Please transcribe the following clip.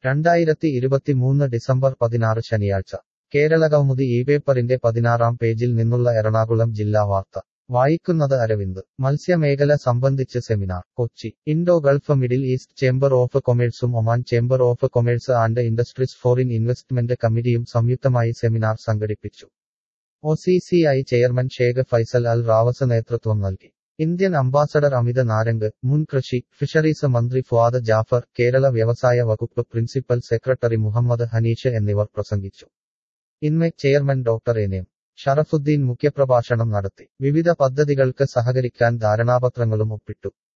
രണ്ടായിരത്തി ഇരുപത്തിമൂന്ന് ഡിസംബർ പതിനാറ് ശനിയാഴ്ച കേരളകൗമുദി ഈ പേപ്പറിന്റെ പതിനാറാം പേജിൽ നിന്നുള്ള എറണാകുളം ജില്ലാ വാർത്ത വായിക്കുന്നത് അരവിന്ദ് മത്സ്യമേഖല സംബന്ധിച്ച് seminar Kochi Indo Gulf middle east chamber of കൊമേഴ്സും Oman chamber of commerce and industries foreign investment കമ്മിറ്റിയും സംയുക്തമായി സെമിനാർ സംഘടിപ്പിച്ചു O C C I chairman Sheikh Faisal Al Rawas നേതൃത്വം നൽകി ഇന്ത്യൻ അംബാസഡർ അമിത നാരംഗ് മുൻ കൃഷി ഫിഷറീസ് മന്ത്രി ഫുആദ് ജാഫർ കേരള വ്യവസായ വകുപ്പ് പ്രിൻസിപ്പൽ സെക്രട്ടറി മുഹമ്മദ് ഹനീഷ് എന്നിവർ പ്രസംഗിച്ചു INMECC chairman doctor N M Sharafuddin മുഖ്യപ്രഭാഷണം നടത്തി വിവിധ പദ്ധതികൾക്ക് സഹകരിക്കാൻ ധാരണാപത്രങ്ങളും ഒപ്പിട്ടു